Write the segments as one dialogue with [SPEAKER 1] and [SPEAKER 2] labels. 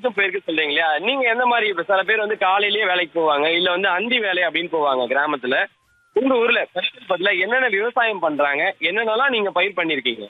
[SPEAKER 1] வரைக்கும் போயிருக்கு சொல்றீங்க இல்லையா நீங்க எந்த மாதிரி இப்ப சில பேர் வந்து காலையிலேயே வேலைக்கு போவாங்க இல்ல வந்து அந்தி வேலை அப்படின்னு போவாங்க கிராமத்துல உங்க ஊர்ல பத்தில என்னென்ன விவசாயம் பண்றாங்க என்னென்னலாம் நீங்க பயிர் பண்ணிருக்கீங்க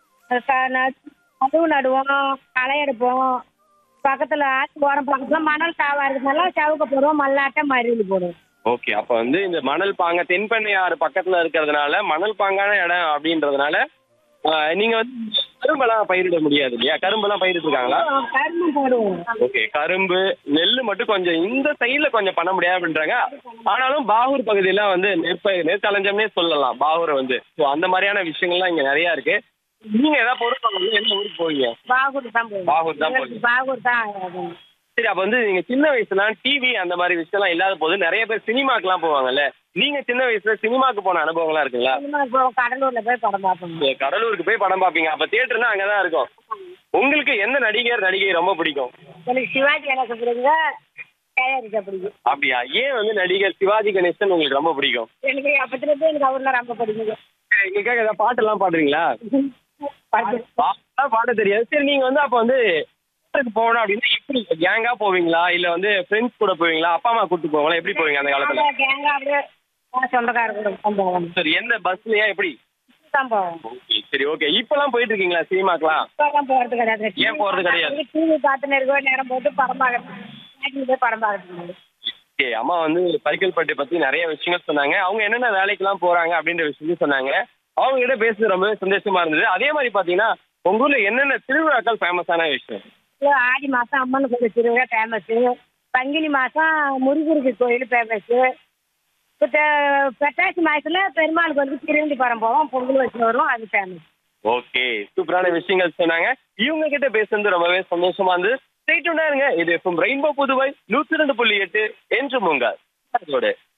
[SPEAKER 2] அதுவும் நடுவோம் களை எடுப்போம் பக்கத்துல ஆற்று ஓரம் பக்கத்துல மணல் காவா இருக்கிறதுனால சவுக்க போடுவோம் மல்லாட்டை மறியல் போடுவோம்
[SPEAKER 1] ஓகே அப்ப வந்து இந்த மணல் பாங்க தென்பெண்ணையாறு பக்கத்துல இருக்கிறதுனால மணல் பாங்கான இடம் அப்படின்றதுனால ஆஹ், நீங்க வந்து கரும்பெல்லாம் பயிரிட முடியாது இல்லையா கரும்பெல்லாம் பயிரிட்டு இருக்காங்களா
[SPEAKER 2] கரும்பு போடுவோம்
[SPEAKER 1] ஓகே கரும்பு நெல் மட்டும் கொஞ்சம் இந்த சைடுல கொஞ்சம் பண்ண முடியாது அப்படின்றாங்க ஆனாலும் பாகூர் பகுதியில வந்து நெற்ப நெற்களஞ்சம்னே சொல்லலாம் பாகூர் வந்து ஸோ அந்த மாதிரியான விஷயங்கள்லாம் இங்க நிறைய இருக்கு நீங்க ஏதாவது பொருள் வாங்கணும்னா எந்த ஊருக்கு போவீங்க
[SPEAKER 2] பாகூர் தான் போடுவோம்
[SPEAKER 1] பாகூர் தான்
[SPEAKER 2] எங்களுக்கு
[SPEAKER 1] போடுவீங்க.
[SPEAKER 2] பாகூர் தான் ஆகும்.
[SPEAKER 1] சரி அப்ப வந்து நீங்க சின்ன வயசுல டிவி அந்த மாதிரி விஷயம்லாம் இல்லாத போது நிறைய பேர் சினிமாக்கெல்லாம் போவாங்கல்ல நீங்க சின்ன வயசுல சினிமாக்கு போன அனுபவங்கள்லாம் இருக்குங்களா
[SPEAKER 2] சினிமா போவோம் கடலூர்ல போய் படம் பார்ப்போம்
[SPEAKER 1] சரி, கடலூருக்கு போய் படம் பார்ப்பீங்க அப்ப தியேட்டர்னா அங்கதான் இருக்கும் உங்களுக்கு எந்த நடிகர் நடிகை ரொம்ப பிடிக்கும்
[SPEAKER 2] எனக்கு சிவாஜி எனக்கு பிடிக்குங்க தயாரிக்க பிடிக்கும்
[SPEAKER 1] அப்படியா ஏன் வந்து நடிகர் சிவாஜி கணேசன் உங்களுக்கு ரொம்ப பிடிக்கும்
[SPEAKER 2] எனக்கு அப்பத்துல இருந்து எனக்கு அவர்லாம் ரொம்ப பிடிக்குங்க
[SPEAKER 1] எங்களுக்காக ஏதாவது பாட்டெல்லாம் பாடுறீங்களா பாட்டெல்லாம் பாட தெரியாது சரி நீங்க வந்து அப்ப வந்து theatre போகணும் அப்படின்னா எப்படி கேங்கா போவீங்களா இல்ல வந்து ஃப்ரெண்ட்ஸ் கூட போவீங்களா அப்பா அம்மா கூட்டு போவீங்களா எப்படி போவீங்க அந்த காலத்துல
[SPEAKER 2] கேங்க அப்படியே சொந்தக்கார கூட தான் போவோம்
[SPEAKER 1] சரி எந்த பஸ்லயா எப்படி
[SPEAKER 2] தான் போவோம்
[SPEAKER 1] ஓகே சரி ஓகே இப்பெல்லாம் போயிட்டு இருக்கீங்களா சினிமாக்கெல்லாம்
[SPEAKER 2] இப்பதான் போறது கிடையாது
[SPEAKER 1] ஏன் போறது கிடையாது?
[SPEAKER 2] டிவி பார்த்துன்னு இருக்கோம் நேரம் போட்டு படம் பார்க்கறது போய் படம் பார்க்கறது
[SPEAKER 1] ஓகே அம்மா வந்து பரிக்கல்பட்டு பத்தி நிறைய விஷயங்கள் சொன்னாங்க அவங்க என்னென்ன வேலைக்கெல்லாம் போறாங்க அப்படின்ற விஷயத்தையும் சொன்னாங்க அவங்க கிட்ட பேசுறது ரொம்ப சந்தோஷமா இருந்தது அதே மாதிரி பாத்தீங்கன்னா உங்க ஊர்ல என்னென்ன திருவிழாக்கள் ஃபேமஸான விஷயம்
[SPEAKER 2] இப்போ ஆடி மாசம் அம்மன் கோயில் திருவிழா ஃபேமஸ் பங்கினி மாசம் முருகருக்கு கோயில் ஃபேமஸ் இப்போ பெட்டாசி மாசத்துல பெருமாள் கோயிலுக்கு திருவண்டி படம் போவோம் பொங்கல் வச்சு வருவோம் அது ஃபேமஸ்
[SPEAKER 1] ஓகே சூப்பரான விஷயங்கள் சொன்னாங்க இவங்க கிட்ட பேசுறது ரொம்பவே சந்தோஷமா இருந்தது ஸ்டேட் இருங்க இது எஃப்எம் ரெயின்போ புதுவை நூத்தி ரெண்டு புள்ளி எட்டு என்று உங்கள் அதோட